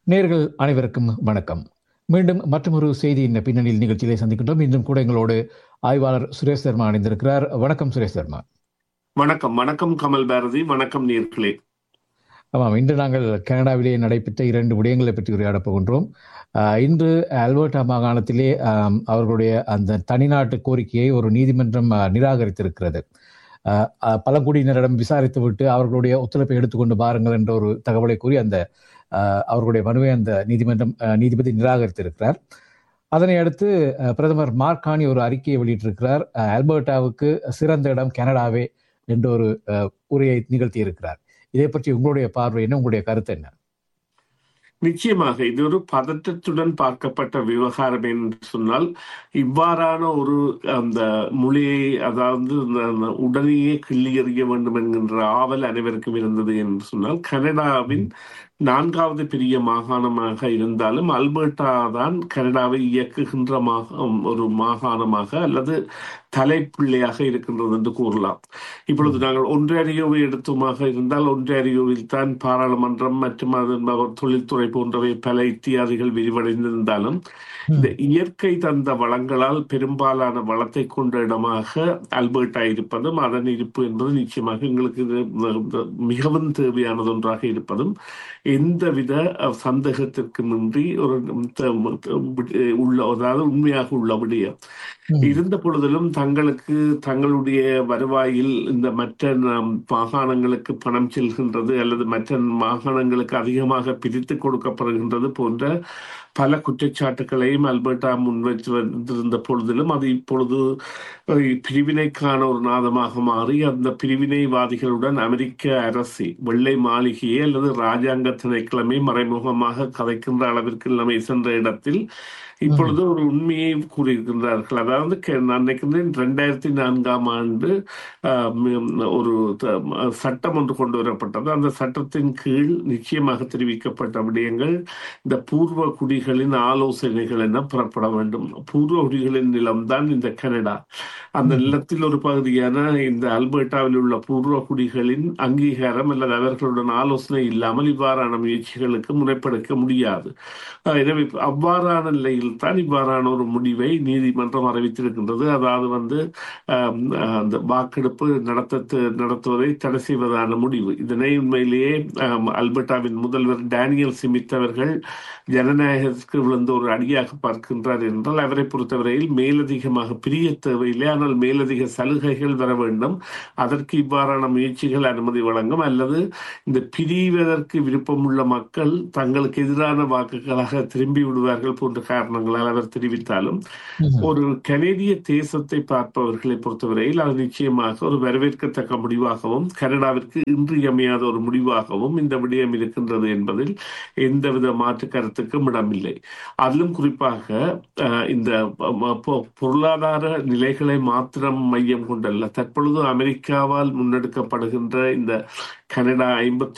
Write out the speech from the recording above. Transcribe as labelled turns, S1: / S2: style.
S1: நேர்கள் அனைவருக்கும் வணக்கம் மீண்டும் மற்றொரு செய்தியின் பின்னணியில் நிகழ்ச்சியிலே சந்திக்கின்றோம் இன்றும் கூட எங்களோடு ஆய்வாளர் சுரேஷ் சர்மா இணைந்திருக்கிறார் வணக்கம் சுரேஷ் சர்மா
S2: வணக்கம் வணக்கம் கமல் பாரதி வணக்கம் நேர்களே
S1: ஆமாம் இன்று நாங்கள் கனடாவிலே நடைபெற்ற இரண்டு விடயங்களை பற்றி உரையாடப் போகின்றோம் ஆஹ் இன்று அல்பர்டா மாகாணத்திலே ஆம், அவர்களுடைய அந்த தனிநாட்டு கோரிக்கையை ஒரு நீதிமன்றம் ஆஹ், நிராகரித்திருக்கிறது ஆஹ், ஆஹ், பழங்குடியினரிடம் விசாரித்துவிட்டு அவர்களுடைய ஒத்துழைப்பை எடுத்துக்கொண்டு பாருங்கள் என்ற ஒரு தகவலை கூறி அந்த ஆஹ், அவர்களுடைய மனுவை அந்த நீதிமன்றம் ஆஹ், நீதிபதி நிராகரித்திருக்கிறார் அதனை அடுத்து ஆஹ், பிரதமர் மார்கானி ஒரு அறிக்கையை வெளியிட்டிருக்கிறார் ஆஹ், அல்பர்டாவுக்கு சிறந்த இடம் கனடாவே என்ற ஒரு ஆஹ், உரையை நிகழ்த்தியிருக்கிறார் இதை பற்றி உங்களுடைய பார்வை என்ன உங்களுடைய கருத்து என்ன
S2: நிச்சயமாக இது ஒரு பதற்றத்துடன் பார்க்கப்பட்ட விவகாரம் என்று சொன்னால் இவ்வாறான ஒரு அந்த மொழியை அதாவது இந்த- அந்த உடனேயே கிள்ளி எறிய வேண்டும் என்கின்ற ஆவல் அனைவருக்கும் இருந்தது என்று சொன்னால் கனடாவின் நான்காவது பெரிய மாகாணமாக இருந்தாலும் அல்பர்டா தான் கனடாவை இயக்குகின்ற மாக ஒரு மாகாணமாக அல்லது தலைப்பிள்ளையாக இருக்கின்றது என்று கூறலாம் இப்பொழுது நாங்கள் ஒன்றாரியோவை எடுத்துமாக இருந்தால் ஒன்றாரியோவில் தான் பாராளுமன்றம் மற்றும் அதன் அவர் தொழில்துறை போன்றவை பல இத்தியாதிகள் விரிவடைந்திருந்தாலும் இந்த இயற்கை தந்த வளங்களால் பெரும்பாலான வளத்தை கொண்ட இடமாக அல்பர்டா இருப்பதும் அதன் இருப்பு என்பது நிச்சயமாக எங்களுக்கு இது ம- மிகவும் தேவையானது ஒன்றாக இருப்பதும் எந்தவித அஹ், சந்தேகத்திற்குமின்றி ஒரு த- த- உள்ள அதாவது உண்மையாக உள்ள விடயம் இருந்த பொழுதிலும் தங்களுக்கு தங்களுடைய வருவாயில் இந்த மற்ற நம், மாகாணங்களுக்கு பணம் செல்கின்றது அல்லது மற்ற மாகாணங்களுக்கு அதிகமாக பிரித்து கொடுக்கப்படுகின்றது போன்ற பல குற்றச்சாட்டுகளையும் அல்பர்டா முன்வைத்து வந்திருந்த பொழுதிலும் அது இப்பொழுது அஹ், பிரிவினைக்கான ஒரு நாதமாக மாறி அந்த பிரிவினைவாதிகளுடன் அமெரிக்க அரசு வெள்ளை மாளிகையே அல்லது ராஜாங்க திணைக்கிழமை மறைமுகமாக கதைக்கின்ற அளவிற்கு நிலைமை சென்ற இடத்தில் இப்பொழுது ஒரு உண்மையை கூறியிருக்கின்றார்கள் அதாவது கே- நான் நினைக்கின்றேன் ரெண்டாயிரத்தி நான்காம் ஆண்டு ஆஹ், ம், ஒரு த- ம- சட்டம் ஒன்று கொண்டு வரப்பட்டது அந்த சட்டத்தின் கீழ் நிச்சயமாக தெரிவிக்கப்பட்ட விடயங்கள் இந்த பூர்வ குடிகளின் ஆலோசனைகள் என புறப்பட வேண்டும் பூர்வ குடிகளின் நிலம்தான் இந்த கனடா அந்த நிலத்தில் ஒரு பகுதியான இந்த அல்பர்டாவில் உள்ள பூர்வ குடிகளின் அங்கீகாரம் அல்லது அவர்களுடன் ஆலோசனை இல்லாமல் இவ்வாறான முயற்சிகளுக்கு முனைப்பெடுக்க முடியாது ஆஹ் எனவே அவ்வாறான நிலையில் தான் இவ்வாறான ஒரு முடிவை நீதிமன்றம் அறிவித்திருக்கின்றது அதாவது வந்து ஆம், ஆஹ், அந்த வாக்கெடுப்பு நடத்த நடத்துவதை தடை செய்வதான முடிவு இதனை உண்மையிலேயே ஆம், அல்பர்டாவின் முதல்வர் டேனியல் சிமித் அவர்கள் ஜனநாயகத்திற்கு விழுந்த ஒரு அடியாக பார்க்கின்றார் என்றால் அவரை பொறுத்தவரையில் மேலதிகமாக பிரிய தேவையில்லை ஆனால் மேலதிக சலுகைகள் வர வேண்டும் அதற்கு இவ்வாறான முயற்சிகள் அனுமதி வழங்கும் அல்லது இந்த பிரிவதற்கு விருப்பமுள்ள மக்கள் தங்களுக்கு எதிரான வாக்குகளாக திரும்பி விடுவார்கள் போன்ற காரணங்களால் அவர் தெரிவித்தாலும் ஒரு கனேடிய தேசத்தை பார்ப்பவர்களை பொறுத்தவரையில் அது நிச்சயமாக ஒரு வரவேற்கத்தக்க முடிவாகவும் கனடாவிற்கு இன்றியமையாத ஒரு முடிவாகவும் இந்த விடயம் இருக்கின்றது என்பதில் எந்தவித மாற்று கருத்துக்கும் இடமில்லை அதிலும் குறிப்பாக அஹ், இந்த ப- பொ- பொருளாதார நிலைகளை மாத்திரம் மையம் கொண்டல்ல தற்பொழுது அமெரிக்காவால் முன்னெடுக்கப்படுகின்ற இந்த கனடா ஐம்பத்தி